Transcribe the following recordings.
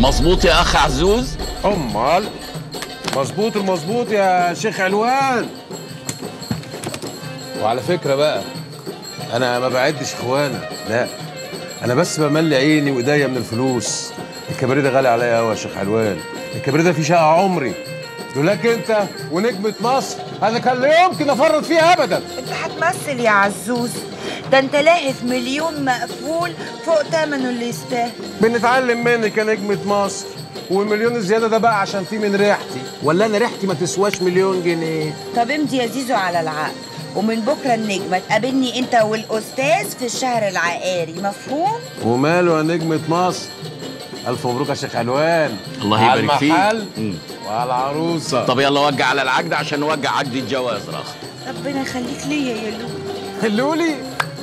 مظبوط يا اخ عزوز امال مظبوط المظبوط يا شيخ علوان وعلى فكره بقى انا ما بعدش اخوانا لا انا بس بملي عيني وايديا من الفلوس الكباريه ده غالي عليا قوي يا شيخ علوان الكباريه ده فيه شقه عمري لولاك انت ونجمه مصر انا كان لا يمكن افرط فيها ابدا انت هتمثل يا عزوز ده انت لاهث مليون مقفول فوق تمنه اللي يستاهل بنتعلم منك يا نجمه مصر والمليون الزياده ده بقى عشان فيه من ريحتي ولا انا ريحتي ما تسواش مليون جنيه طب امضي يا زيزو على العقد ومن بكره النجمه تقابلني انت والاستاذ في الشهر العقاري مفهوم وماله يا نجمه مصر الف مبروك يا شيخ علوان الله على يبارك فيك. المحل مم. وعلى العروسه طب يلا وجع على العقد عشان نوجع عقد الجواز رخ ربنا يخليك ليا يا لولو خلولي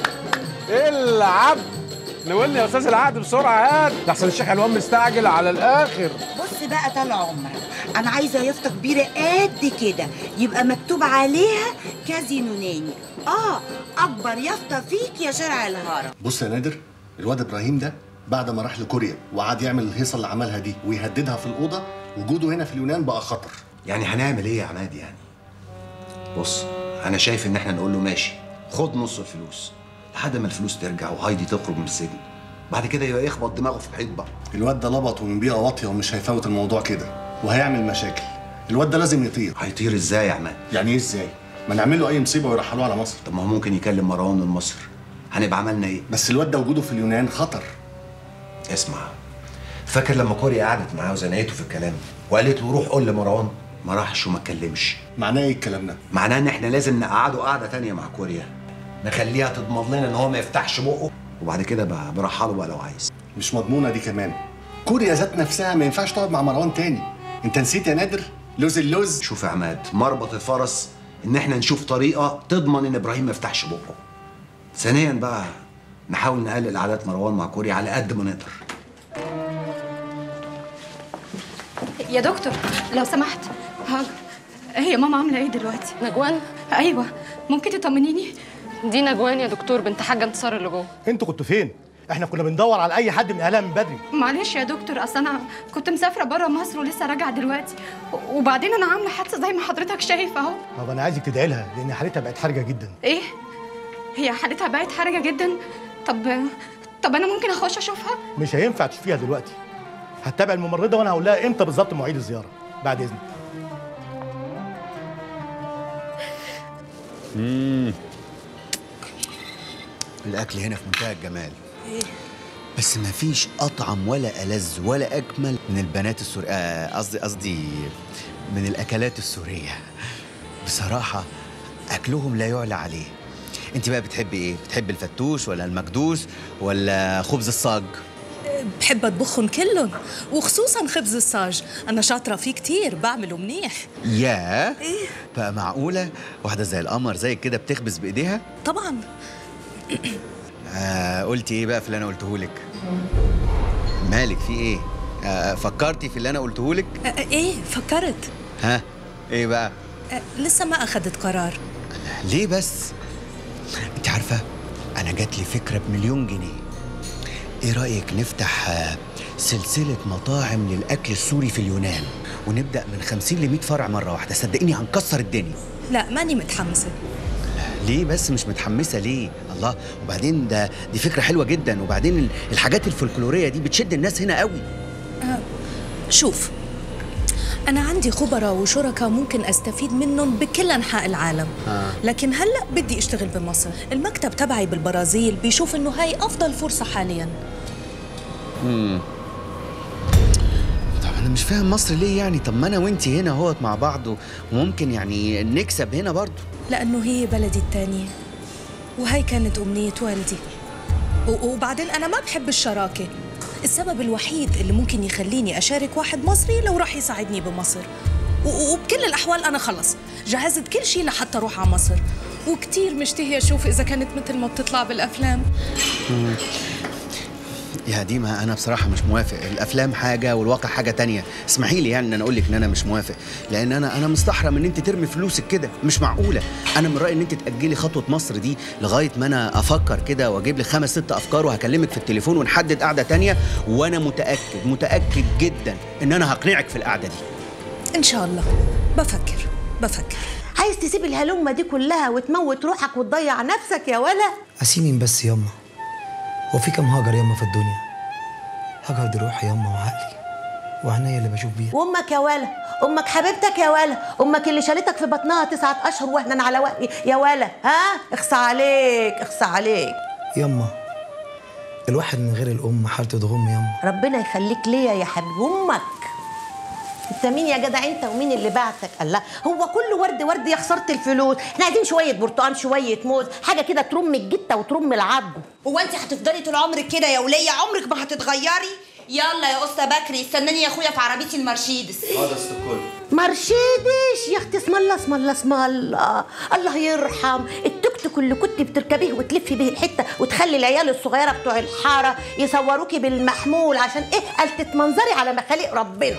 العب نقولني يا استاذ العقد بسرعه هات ده احسن الشيخ علوان مستعجل على الاخر بص بقى طال عمرك انا عايزه يافطه كبيره قد كده يبقى مكتوب عليها كازينو ناني اه اكبر يافطه فيك يا شارع الهرم بص يا نادر الواد ابراهيم ده بعد ما راح لكوريا وقعد يعمل الهيصه اللي عملها دي ويهددها في الاوضه وجوده هنا في اليونان بقى خطر يعني هنعمل ايه يا عماد يعني بص انا شايف ان احنا نقول له ماشي خد نص الفلوس لحد ما الفلوس ترجع وهايدي تخرج من السجن بعد كده يبقى يخبط دماغه في الحيط بقى الواد ده لبط ومن بيئه واطيه ومش هيفوت الموضوع كده وهيعمل مشاكل الواد ده لازم يطير هيطير ازاي يا عماد يعني ايه ازاي ما نعمل له اي مصيبه ويرحلوه على مصر طب ما هو ممكن يكلم مروان من مصر هنبقى عملنا ايه بس الواد ده وجوده في اليونان خطر اسمع فاكر لما كوريا قعدت معاه وزنقته في الكلام وقالت له روح قول لمروان ما راحش وما اتكلمش معناه ايه الكلام ده معناه ان احنا لازم نقعده قعده تانية مع كوريا نخليها تضمن لنا ان هو ما يفتحش بقه وبعد كده بقى برحله بقى لو عايز مش مضمونه دي كمان كوريا ذات نفسها ما ينفعش تقعد مع مروان تاني انت نسيت يا نادر لوز اللوز شوف يا عماد مربط الفرس ان احنا نشوف طريقه تضمن ان ابراهيم ما يفتحش بقه ثانيا بقى نحاول نقلل عادات مروان مع كوريا على قد ما نقدر يا دكتور لو سمحت هاجر هي ماما عامله ايه دلوقتي نجوان ايوه ممكن تطمنيني دي نجوان يا دكتور بنت حاجه انتصار اللي جوه انتوا كنتوا فين؟ احنا كنا بندور على اي حد من اهلها من بدري معلش يا دكتور اصل انا كنت مسافره بره مصر ولسه راجعه دلوقتي و- وبعدين انا عامله حادثه زي ما حضرتك شايف اهو طب انا عايزك تدعي لها لان حالتها بقت حرجه جدا ايه هي حالتها بقت حرجه جدا طب طب انا ممكن اخش اشوفها مش هينفع تشوفيها دلوقتي هتابع الممرضه وانا هقول لها امتى بالظبط مواعيد الزياره بعد اذنك الأكل هنا في منتهى الجمال بس ما فيش أطعم ولا ألذ ولا أجمل من البنات السورية آه، قصدي قصدي من الأكلات السورية بصراحة أكلهم لا يعلى عليه أنت بقى بتحبي إيه؟ بتحبي الفتوش ولا المكدوس ولا خبز الصاج؟ بحب اطبخهم كلهم وخصوصا خبز الصاج انا شاطره فيه كتير بعمله منيح ياه بقى معقولة واحدة زي القمر زي كده بتخبز بإيديها؟ طبعا آه قلتي ايه بقى في اللي انا قلته لك مالك في ايه آه فكرتي في اللي انا قلته لك أ- أ- ايه فكرت ها ايه بقى أ- لسه ما اخذت قرار ليه بس انت عارفه انا جات لي فكره بمليون جنيه ايه رايك نفتح آه، سلسله مطاعم للاكل السوري في اليونان ونبدا من 50 ل 100 فرع مره واحده صدقيني هنكسر الدنيا لا ماني متحمسه ليه بس مش متحمسه ليه الله وبعدين ده دي فكره حلوه جدا وبعدين ال- الحاجات الفلكلوريه دي بتشد الناس هنا قوي شوف أنا عندي خبراء وشركاء ممكن أستفيد منهم بكل أنحاء العالم آه. لكن هلأ بدي أشتغل بمصر المكتب تبعي بالبرازيل بيشوف إنه هاي أفضل فرصة حاليا امم طب انا مش فاهم مصر ليه يعني طب ما انا وانتي هنا اهوت مع بعض وممكن يعني نكسب هنا برضو لأنه هي بلدي التانية وهي كانت أمنية والدي و- وبعدين أنا ما بحب الشراكة السبب الوحيد اللي ممكن يخليني أشارك واحد مصري لو راح يساعدني بمصر و- وبكل الأحوال أنا خلص جهزت كل شيء لحتى أروح على مصر وكتير مشتهية أشوف إذا كانت مثل ما بتطلع بالأفلام يا ديما انا بصراحه مش موافق الافلام حاجه والواقع حاجه تانية اسمحي لي يعني ان انا اقول لك ان انا مش موافق لان انا انا مستحرم ان انت ترمي فلوسك كده مش معقوله انا من رايي ان انت تاجلي خطوه مصر دي لغايه ما انا افكر كده واجيب لك خمس ست افكار وهكلمك في التليفون ونحدد قعده تانية وانا متاكد متاكد جدا ان انا هقنعك في القعده دي ان شاء الله بفكر بفكر عايز تسيب الهلومه دي كلها وتموت روحك وتضيع نفسك يا ولا أسيمين بس يما هو في كم هاجر يما في الدنيا هاجر دي روحي يما وعقلي وعينيا اللي بشوف بيها وامك يا ولا امك حبيبتك يا ولا امك اللي شالتك في بطنها تسعة اشهر واحنا على وقت يا ولا ها اخصى عليك اخصى عليك يما الواحد من غير الأم حالته تغم يما ربنا يخليك ليا يا حبيب امك انت مين يا جدع انت ومين اللي بعتك الله هو كله ورد ورد يا خساره الفلوس احنا عايزين شويه برتقال شويه موز حاجه كده ترم الجته وترم العظم هو انت هتفضلي طول عمرك كده يا وليه عمرك ما هتتغيري يلا يا اسطى بكري استناني يا اخويا في عربيتي المرشيدس هذا استقل مرشيدس يا اختي اسم الله اسم الله اسم الله الله يرحم التوك توك اللي كنت بتركبيه وتلفي به الحته وتخلي العيال الصغيره بتوع الحاره يصوروكي بالمحمول عشان ايه قال تتمنظري على مخاليق ربنا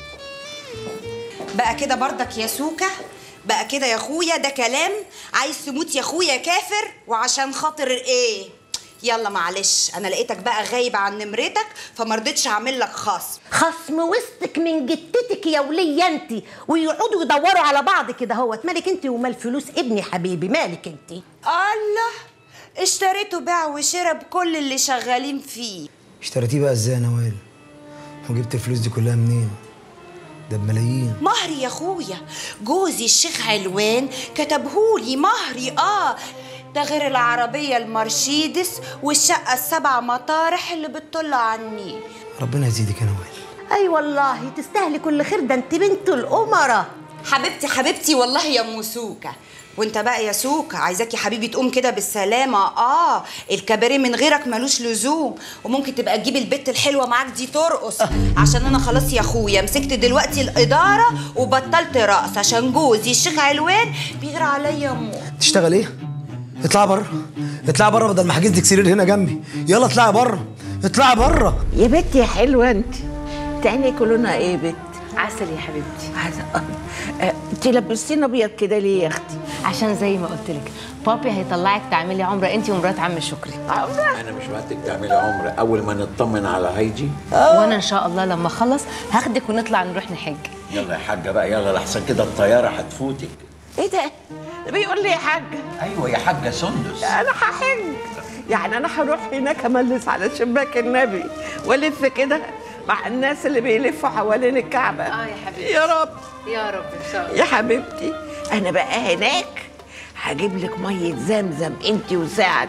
بقى كده برضك يا سوكا بقى كده يا اخويا ده كلام عايز تموت يا اخويا كافر وعشان خاطر ايه يلا معلش انا لقيتك بقى غايب عن نمرتك فما رضيتش اعمل لك خصم خصم وسطك من جتتك يا ولية انت ويقعدوا يدوروا على بعض كده هوت مالك انت ومال فلوس ابني حبيبي مالك انت الله اشتريته بيع وشرا بكل اللي شغالين فيه اشتريتيه بقى ازاي يا نوال وجبت الفلوس دي كلها منين ده بملايين مهري يا اخويا جوزي الشيخ علوان كتبهولي مهري اه ده غير العربية المرشيدس والشقة السبع مطارح اللي بتطل على النيل ربنا يزيدك يا نوال اي والله تستاهلي كل خير ده انت بنت الامراء حبيبتي حبيبتي والله يا ام سوكا وانت بقى يا سوكا عايزاك يا حبيبي تقوم كده بالسلامة اه الكباريه من غيرك ملوش لزوم وممكن تبقى تجيب البت الحلوة معاك دي ترقص عشان انا خلاص يا اخويا مسكت دلوقتي الإدارة وبطلت رقص عشان جوزي الشيخ علوان بيغير عليا موت تشتغل ايه اطلعي بره اطلعي بره بدل ما حجز لك سرير هنا جنبي يلا اطلعي بره اطلعي بره يا بنتي يا حلوه انت تعني كلنا ايه يا بنت عسل يا حبيبتي عسل آه، انت لبستينا ابيض كده ليه يا اختي عشان زي ما قلت لك بابي هيطلعك تعملي عمره انت ومرات عم شكري انا مش وقتك تعملي عمره اول ما نطمن على هايدي وانا ان شاء الله لما اخلص هاخدك ونطلع نروح نحج يلا يا حاجه بقى يلا لحسن كده الطياره هتفوتك ايه ده ده بيقول لي يا حاج ايوه يا حاجه سندس انا هحج يعني انا هروح هناك املس على شباك النبي والف كده مع الناس اللي بيلفوا حوالين الكعبه اه يا حبيبتي يا رب يا رب ان شاء الله يا حبيبتي انا بقى هناك هجيب لك ميه زمزم انت وسعد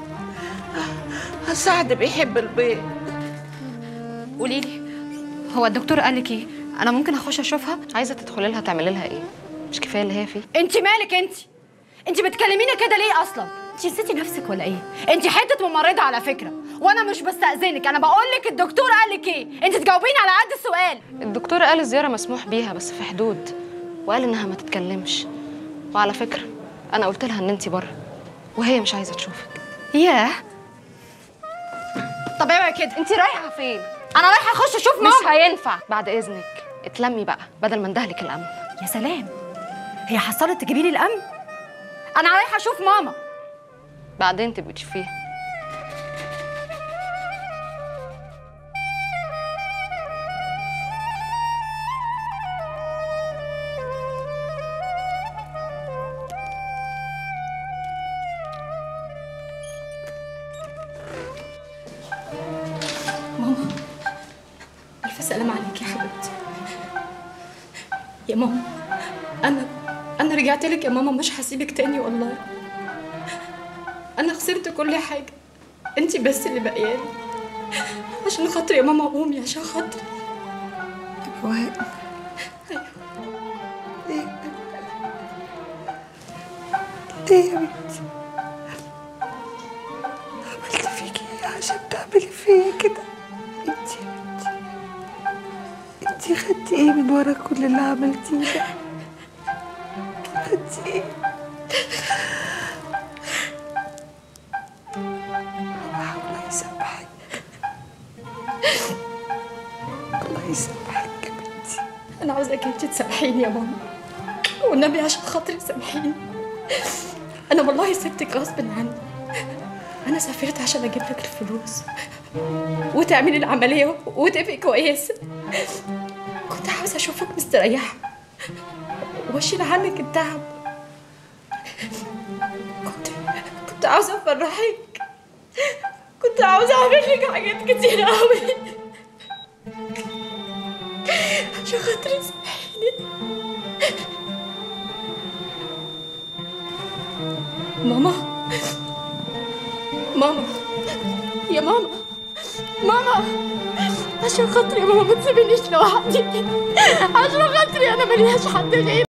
سعد بيحب البيض قولي لي هو الدكتور قال لك ايه انا ممكن اخش اشوفها عايزه تدخلي لها تعملي لها ايه مش كفايه اللي هي فيه انت مالك انت انت بتكلميني كده ليه اصلا انت نسيتي نفسك ولا ايه انت حته ممرضه على فكره وانا مش بستاذنك انا بقول لك الدكتور قال لك ايه انت تجاوبيني على قد السؤال الدكتور قال الزياره مسموح بيها بس في حدود وقال انها ما تتكلمش وعلى فكره انا قلت لها ان انت بره وهي مش عايزه تشوفك ياه طب اوعي كده انت رايحه فين انا رايحه اخش اشوف مش ماما هينفع بعد اذنك اتلمي بقى بدل ما اندهلك الامن يا سلام هي حصلت تجيبي لي الامن انا رايحه اشوف ماما بعدين تبقي تشوفيها ماما ألف سلام عليك يا حبيبتي يا ماما أنا أنا رجعت لك يا ماما مش هسيبك تاني والله أنا خسرت كل حاجة أنت بس اللي بقيالي عشان خاطري يا ماما قومي عشان خاطري وهي ليه يا بنتي عملت فيكي ايه عشان تعملي فيا كده انت يا بنتي انت خدتي ايه من ورا كل اللي عملتيه ده خدتي ايه الله يسامحك يسامحك يا بنتي انا عاوزاك انت تسامحيني يا ماما والنبي عشان خاطري سامحيني انا والله سبتك غصب عني انا سافرت عشان اجيب لك الفلوس وتعملي العمليه وتبقي كويسه كنت عاوزه اشوفك مستريحه واشيل عنك التعب كنت كنت عاوزه افرحك كنت عاوزه اعمل لك حاجات كتير قوي عشان خاطري سامحيني ماما ماما يا ماما ماما عشان خاطري يا ماما ما تسيبنيش لوحدي عشان خاطري انا ملياش حد غيري